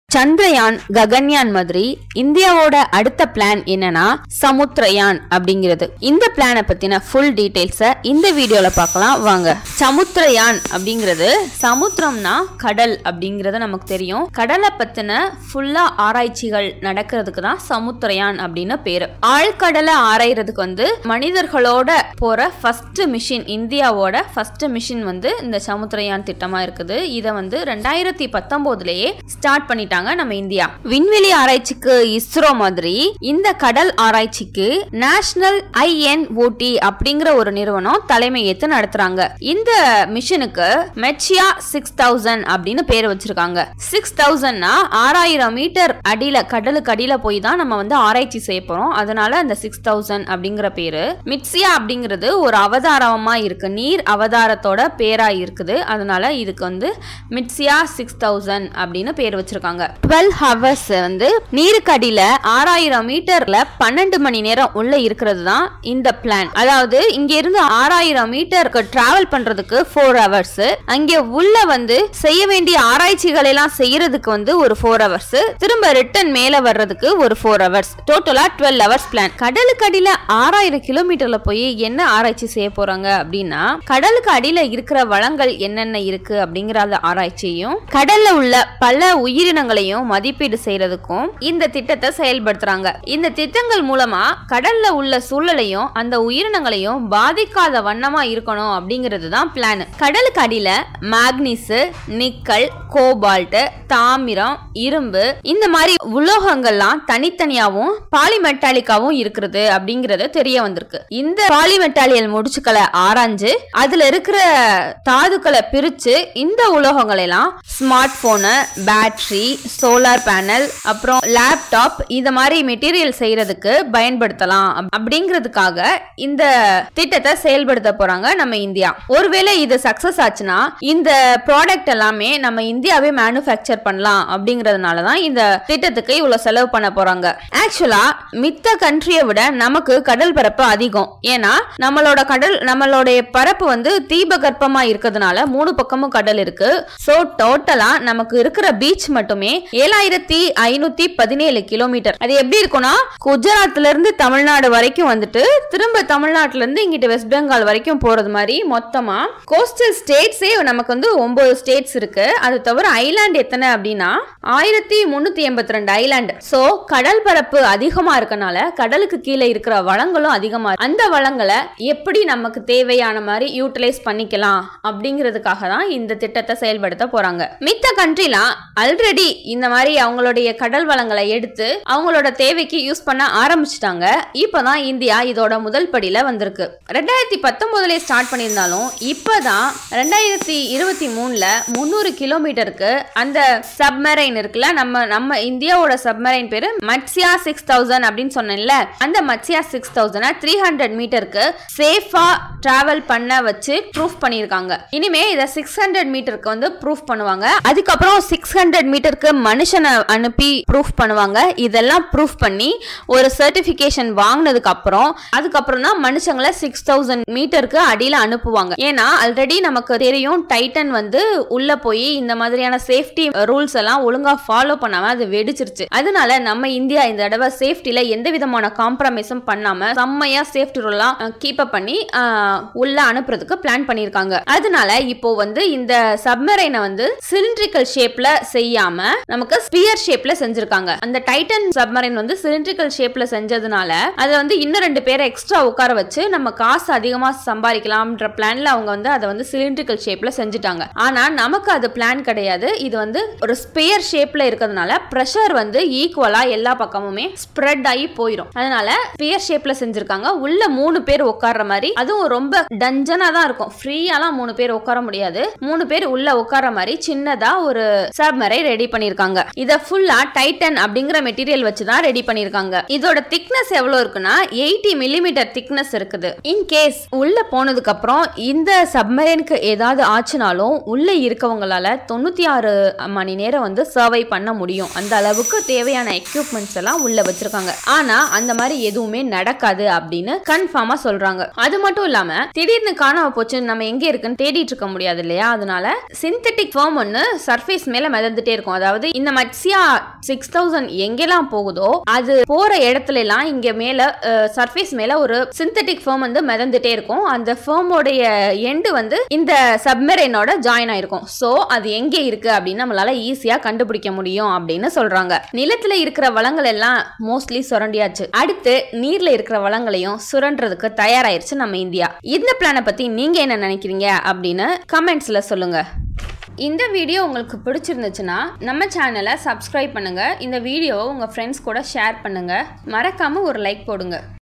சந்திரயான் ககன்யான் மாதிரி இந்தியாவோட அடுத்த பிளான் என்னன்னா சமுத்திரயான் அப்படிங்கிறது இந்த பிளானை பத்தின ஃபுல் டீடைல்ஸை இந்த வீடியோல பார்க்கலாம் வாங்க சமுத்திரயான் அப்படிங்கிறது சமுத்திரம்னா கடல் அப்படிங்கிறது நமக்கு தெரியும் கடலை பத்தின ஃபுல்லா ஆராய்ச்சிகள் நடக்கிறதுக்கு தான் சமுத்திரயான் அப்படின்னு பேரு ஆழ்கடலை ஆராயறதுக்கு வந்து மனிதர்களோட போற ஃபர்ஸ்ட் மிஷின் இந்தியாவோட ஃபர்ஸ்ட் மிஷின் வந்து இந்த சமுத்திரயான் திட்டமா இருக்குது இதை வந்து ரெண்டாயிரத்தி பத்தொன்பதுலயே ஸ்டார்ட் பண்ணிட்டாங்க நம்ம இந்தியா விண்வெளி ஆராய்ச்சிக்கு இஸ்ரோ மாதிரி இந்த கடல் ஆராய்ச்சிக்கு நேஷனல் ஐஎன்ஓடி அப்படிங்கிற ஒரு நிறுவனம் தலைமை ஏத்து நடத்துறாங்க இந்த மிஷனுக்கு மெச்சியா சிக்ஸ் தௌசண்ட் அப்படின்னு பேர் வச்சிருக்காங்க சிக்ஸ் தௌசண்ட்னா ஆறாயிரம் மீட்டர் அடியில கடலுக்கு அடியில போய் தான் நம்ம வந்து ஆராய்ச்சி செய்ய போறோம் அதனால அந்த சிக்ஸ் தௌசண்ட் அப்படிங்கிற பேரு மிட்சியா அப்படிங்கிறது ஒரு அவதாரமா இருக்கு நீர் அவதாரத்தோட பேரா இருக்குது அதனால இதுக்கு வந்து மிட்சியா சிக்ஸ் தௌசண்ட் அப்படின்னு பேர் வச்சிருக்காங்க டுவெல் ஹவர்ஸ் வந்து நீருக்கு அடியில ஆறாயிரம் மீட்டர்ல பன்னெண்டு மணி நேரம் உள்ள இருக்கிறது தான் இந்த பிளான் அதாவது இங்க இருந்து ஆறாயிரம் மீட்டருக்கு டிராவல் பண்றதுக்கு ஃபோர் ஹவர்ஸ் அங்கே உள்ள வந்து செய்ய வேண்டிய ஆராய்ச்சிகளை எல்லாம் செய்யறதுக்கு வந்து ஒரு ஃபோர் ஹவர்ஸ் திரும்ப ரிட்டர்ன் மேல வர்றதுக்கு ஒரு ஃபோர் ஹவர்ஸ் டோட்டலா டுவெல் ஹவர்ஸ் பிளான் கடலுக்கு அடியில ஆறாயிரம் கிலோமீட்டர்ல போய் என்ன ஆராய்ச்சி செய்ய போறாங்க அப்படின்னா கடலுக்கு அடியில இருக்கிற வளங்கள் என்னென்ன இருக்கு அப்படிங்கிற அந்த ஆராய்ச்சியையும் கடல்ல உள்ள பல உயிரினங்களையும் மதிப்பீடு செய்யறதுக்கும் இந்த திட்டத்தை செயல்படுத்துறாங்க இந்த திட்டங்கள் மூலமா கடல்ல உள்ள சூழலையும் அந்த உயிரினங்களையும் பாதிக்காத வண்ணமா இருக்கணும் அப்படிங்கிறது தான் பிளான் கடலுக்கு அடியில மேக்னீஸ் நிக்கல் கோபால்ட் தாமிரம் இரும்பு இந்த மாதிரி உலோகங்கள்லாம் தனித்தனியாவும் பாலிமெட்டாலிக்காவும் இருக்கிறது அப்படிங்கறது தெரிய வந்திருக்கு இந்த பாலிமெட்டாலியல் முடிச்சுக்களை ஆராய்ஞ்சு அதுல இருக்கிற தாதுக்களை பிரிச்சு இந்த உலோகங்களை எல்லாம் smart phone battery solar panel அப்புறம் லேப்டாப் இந்த மாதிரி மெட்டீரியல் செய்யறதுக்கு பயன்படுத்தலாம் அப்- அப்படிங்கிறதுக்காக இந்த திட்டத்தை செயல்படுத்த போறாங்க நம்ம இந்தியா ஒருவேளை இது சக்சஸ் ஆச்சுன்னா இந்த ப்ராடக்ட் எல்லாமே நம்ம இந்தியாவே மேனுஃபேக்சர் பண்ணலாம் அப்படிங்கறதுனால தான் இந்த திட்டத்துக்கு இவ்வளவு செலவு பண்ண போறாங்க ஆக்சுவலா மித்த கண்ட்ரியை விட நமக்கு கடல் பரப்பு அதிகம் ஏன்னா நம்மளோட கடல் நம்மளுடைய பரப்பு வந்து தீபகற்பமா இருக்கிறதுனால மூணு பக்கமும் கடல் இருக்கு சோ டோட்டலா நமக்கு இருக்கிற பீச் மட்டுமே ஏழாயிரத்தி ஐநூத்தி பதினேழு கிலோமீட்டர் அது எப்படி இருக்கும்னா குஜராத்ல இருந்து தமிழ்நாடு வரைக்கும் வந்துட்டு திரும்ப தமிழ்நாட்டுல இருந்து இங்கிட்டு வெஸ்ட் பெங்கால் வரைக்கும் போறது மாதிரி மொத்தமா கோஸ்டல் ஸ்டேட்ஸே நமக்கு வந்து ஒன்பது ஸ்டேட்ஸ் இருக்கு அது தவிர ஐலாண்ட் எத்தனை அப்படின்னா ஆயிரத்தி முன்னூத்தி எண்பத்தி ரெண்டு ஐலாண்ட் சோ கடல் பரப்பு அதிகமா இருக்கனால கடலுக்கு கீழே இருக்கிற வளங்களும் அதிகமா இருக்கு. அந்த வளங்களை எப்படி நமக்கு தேவையான மாதிரி யூட்டிலைஸ் பண்ணிக்கலாம் அப்படிங்கிறதுக்காக தான் இந்த திட்டத்தை செயல்படுத்த போறாங்க மித்த கண்ட்ரிலாம் ஆல்ரெடி இந்த மாதிரி அவங்களுடைய கடல் வளங்களை எடுத்து அவங்களோட தேவைக்கு யூஸ் பண்ண ஆரம்பிச்சிட்டாங்க இப்பதான் இந்தியா இதோட முதல் படியில வந்திருக்கு ரெண்டாயிரத்தி பத்தொன்பதுல ஸ்டார்ட் பண்ணியிருந்தாலும் இப்பதான் ரெண்டாயிரத்தி இருபத்தி மூணுல முந்நூறு கிலோமீட்டருக்கு அந்த சப்மரைன் இருக்குல்ல நம்ம நம்ம இந்தியாவோட சப்மரைன் பேரு மட்சியா சிக்ஸ் தௌசண்ட் அப்படின்னு சொன்னேன்ல அந்த மட்சியா சிக்ஸ் தௌசண்ட் த்ரீ ஹண்ட்ரட் மீட்டருக்கு சேஃபா டிராவல் பண்ண வச்சு ப்ரூஃப் பண்ணியிருக்காங்க இனிமே இதை சிக்ஸ் ஹண்ட்ரட் மீட்டருக்கு வந்து ப்ரூஃப் பண்ணுவாங்க அதுக்கப்புறம் சிக்ஸ் ஹண்ட்ரட் மீட்டருக்கு மனுஷனை அனுப்பி ப்ரூஃப் பண்ணுவாங்க இதெல்லாம் ப்ரூஃப் பண்ணி ஒரு சர்டிபிகேஷன் வாங்கினதுக்கு அப்புறம் அதுக்கப்புறம் தான் மனுஷங்களை சிக்ஸ் தௌசண்ட் மீட்டருக்கு அடியில அனுப்புவாங்க ஏன்னா ஆல்ரெடி நமக்கு தெரியும் டைட்டன் வந்து உள்ள போய் இந்த மாதிரியான சேஃப்டி ரூல்ஸ் எல்லாம் ஒழுங்கா ஃபாலோ பண்ணாம அது வெடிச்சிருச்சு அதனால நம்ம இந்தியா இந்த தடவை சேஃப்டில எந்த விதமான காம்ப்ரமைஸும் பண்ணாம செம்மையா சேஃப்டி ரூல்லாம் கீப் அப் பண்ணி அஹ், உள்ள அனுப்புறதுக்கு பிளான் பண்ணிருக்காங்க அதனால இப்போ வந்து இந்த சப்மரைனை வந்து சிலிண்ட்ரிக்கல் ஷேப்ல செய்யாம நமக்கு ஸ்பியர் ஷேப்ல செஞ்சிருக்காங்க அந்த டைட்டன் சப்மரைன் வந்து சிலிண்ட்ரிக்கல் ஷேப்ல செஞ்சதுனால அதை வந்து இன்னும் ரெண்டு பேரை எக்ஸ்ட்ரா உட்கார வச்சு நம்ம காசு அதிகமா சம்பாதிக்கலாம்ன்ற பிளான்ல அவங்க வந்து அதை வந்து சிலிண்ட்ரிக்கல் ஷேப்ல செஞ்சுட்டாங்க ஆனா நமக்கு அது பிளான் கிடையாது இது வந்து ஒரு ஸ்பியர் ஷேப்ல இருக்கிறதுனால ப்ரெஷர் வந்து ஈக்குவலா எல்லா பக்கமுமே ஸ்ப்ரெட் ஆகி போயிடும் அதனால ஸ்பியர் ஷேப்ல செஞ்சிருக்காங்க உள்ள மூணு பேர் உட்கார்ற மாதிரி அதுவும் ரொம்ப டஞ்சனா தான் இருக்கும் ஃப்ரீயாலாம் மூணு பேர் உட்கார முடியாது மூணு பேர் உள்ள உட்கார மாதிரி சின்னதா ஒரு சப்மரை ரெடி பண்ணிருக்காங்க இத ஃபுல்லா டைட்டன் அப்படிங்கிற மெட்டீரியல் வச்சு தான் ரெடி பண்ணிருக்காங்க இதோட திக்னஸ் எவ்வளவு இருக்குன்னா எயிட்டி மில்லிமீட்டர் திக்னஸ் இருக்குது இன் கேஸ் உள்ள போனதுக்கு அப்புறம் இந்த சப்மரைனுக்கு ஏதாவது ஆச்சுனாலும் உள்ள இருக்கவங்களால தொண்ணூத்தி ஆறு மணி நேரம் வந்து சர்வை பண்ண முடியும் அந்த அளவுக்கு தேவையான எக்யூப்மெண்ட்ஸ் எல்லாம் உள்ள வச்சிருக்காங்க ஆனா அந்த மாதிரி எதுவுமே நடக்காது அப்படின்னு கன்ஃபார்மா சொல்றாங்க அது மட்டும் இல்லாம திடீர்னு காணாம போச்சு நம்ம எங்க இருக்குன்னு தேடிட்டு இருக்க முடியாது இல்லையா அதனால சிந்தட்டிக் ஃபார்ம் ஒன்று சர்ஃபேஸ் மேல மிதந்துட்டே இருக்கும் அதாவது அதாவது இந்த மட்சியா சிக்ஸ் தௌசண்ட் எங்கெல்லாம் போகுதோ அது போற இடத்துல எல்லாம் இங்க மேல சர்ஃபேஸ் மேல ஒரு சிந்தட்டிக் ஃபேம் வந்து மிதந்துட்டே இருக்கும் அந்த ஃபேமோடைய எண்டு வந்து இந்த சப்மெரைனோட ஜாயின் ஆயிருக்கும் ஸோ அது எங்கே இருக்கு அப்படின்னு நம்மளால ஈஸியா கண்டுபிடிக்க முடியும் அப்படின்னு சொல்றாங்க நிலத்துல இருக்கிற வளங்கள் எல்லாம் மோஸ்ட்லி சுரண்டியாச்சு அடுத்து நீர்ல இருக்கிற வளங்களையும் சுரண்டுறதுக்கு தயாராயிருச்சு நம்ம இந்தியா இந்த பிளானை பத்தி நீங்க என்ன நினைக்கிறீங்க அப்படின்னு கமெண்ட்ஸ்ல சொல்லுங்க இந்த வீடியோ உங்களுக்கு பிடிச்சிருந்துச்சுன்னா நம்ம சேனலை சப்ஸ்கிரைப் பண்ணுங்க இந்த வீடியோவை உங்க ஃப்ரெண்ட்ஸ் கூட ஷேர் பண்ணுங்க மறக்காம ஒரு லைக் போடுங்க